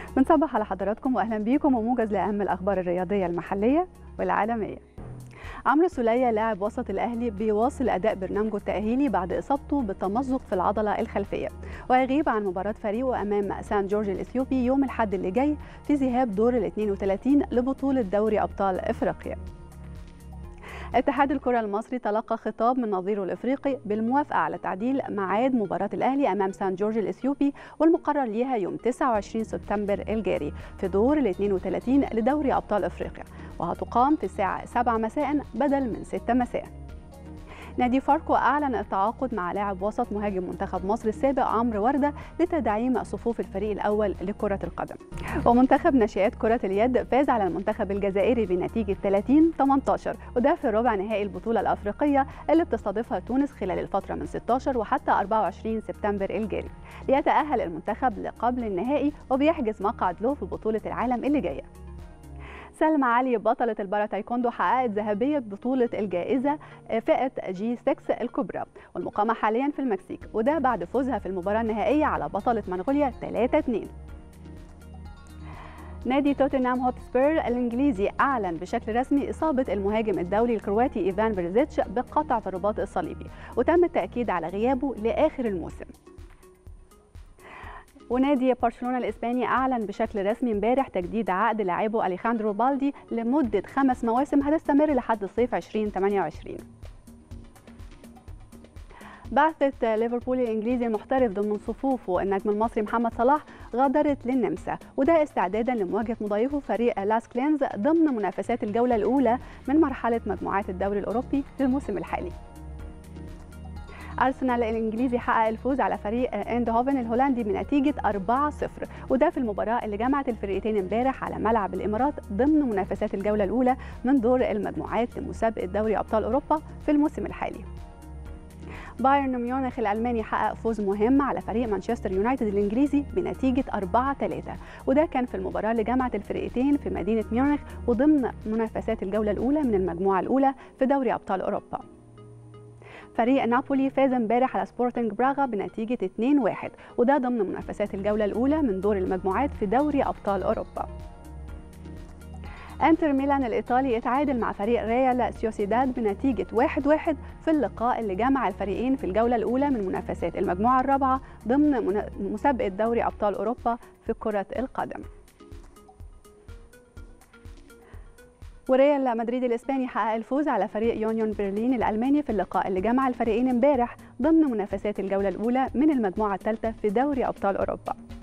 بنصبح على حضراتكم واهلا بيكم وموجز لاهم الاخبار الرياضيه المحليه والعالميه. عمرو سولية لاعب وسط الاهلي بيواصل اداء برنامجه التاهيلي بعد اصابته بتمزق في العضله الخلفيه وهيغيب عن مباراه فريقه امام سان جورج الاثيوبي يوم الاحد اللي جاي في ذهاب دور ال 32 لبطوله دوري ابطال افريقيا. اتحاد الكرة المصري تلقى خطاب من نظيره الافريقي بالموافقة على تعديل ميعاد مباراة الاهلي امام سان جورج الاثيوبي والمقرر ليها يوم 29 سبتمبر الجاري في دور ال 32 لدوري ابطال افريقيا وهتقام في الساعة 7 مساء بدل من 6 مساء. نادي فاركو أعلن التعاقد مع لاعب وسط مهاجم منتخب مصر السابق عمرو وردة لتدعيم صفوف الفريق الأول لكرة القدم ومنتخب ناشئات كرة اليد فاز على المنتخب الجزائري بنتيجة 30-18 وده في ربع نهائي البطولة الأفريقية اللي بتستضيفها تونس خلال الفترة من 16 وحتى 24 سبتمبر الجاري ليتأهل المنتخب لقبل النهائي وبيحجز مقعد له في بطولة العالم اللي جايه سلمى علي بطلة البارا تايكوندو حققت ذهبية بطولة الجائزة فئة جي 6 الكبرى والمقامة حاليا في المكسيك وده بعد فوزها في المباراة النهائية على بطلة منغوليا 3-2 نادي توتنهام هوتسبير الانجليزي اعلن بشكل رسمي اصابه المهاجم الدولي الكرواتي ايفان بريزيتش بقطع في الرباط الصليبي وتم التاكيد على غيابه لاخر الموسم ونادي برشلونه الاسباني اعلن بشكل رسمي امبارح تجديد عقد لاعبه اليخاندرو بالدي لمده خمس مواسم هتستمر لحد صيف 2028 بعثة ليفربول الإنجليزي المحترف ضمن صفوفه النجم المصري محمد صلاح غادرت للنمسا وده استعدادا لمواجهة مضيفه فريق لاس كلينز ضمن منافسات الجولة الأولى من مرحلة مجموعات الدوري الأوروبي للموسم الحالي أرسنال الإنجليزي حقق الفوز على فريق اندهوفن الهولندي بنتيجة 4-0 وده في المباراة اللي جمعت الفريقين امبارح على ملعب الإمارات ضمن منافسات الجولة الأولى من دور المجموعات لمسابقة دوري أبطال أوروبا في الموسم الحالي. بايرن ميونخ الألماني حقق فوز مهم على فريق مانشستر يونايتد الإنجليزي بنتيجة 4-3 وده كان في المباراة اللي جمعت الفريقين في مدينة ميونخ وضمن منافسات الجولة الأولى من المجموعة الأولى في دوري أبطال أوروبا. فريق نابولي فاز امبارح على سبورتنج براغا بنتيجة 2-1 وده ضمن منافسات الجولة الأولى من دور المجموعات في دوري أبطال أوروبا. انتر ميلان الإيطالي اتعادل مع فريق ريال سيوسيداد بنتيجة 1-1 في اللقاء اللي جمع الفريقين في الجولة الأولى من منافسات المجموعة الرابعة ضمن مسابقة دوري أبطال أوروبا في كرة القدم. وريال مدريد الاسباني حقق الفوز على فريق يونيون برلين الالماني في اللقاء اللي جمع الفريقين امبارح ضمن منافسات الجوله الاولى من المجموعه الثالثه في دوري ابطال اوروبا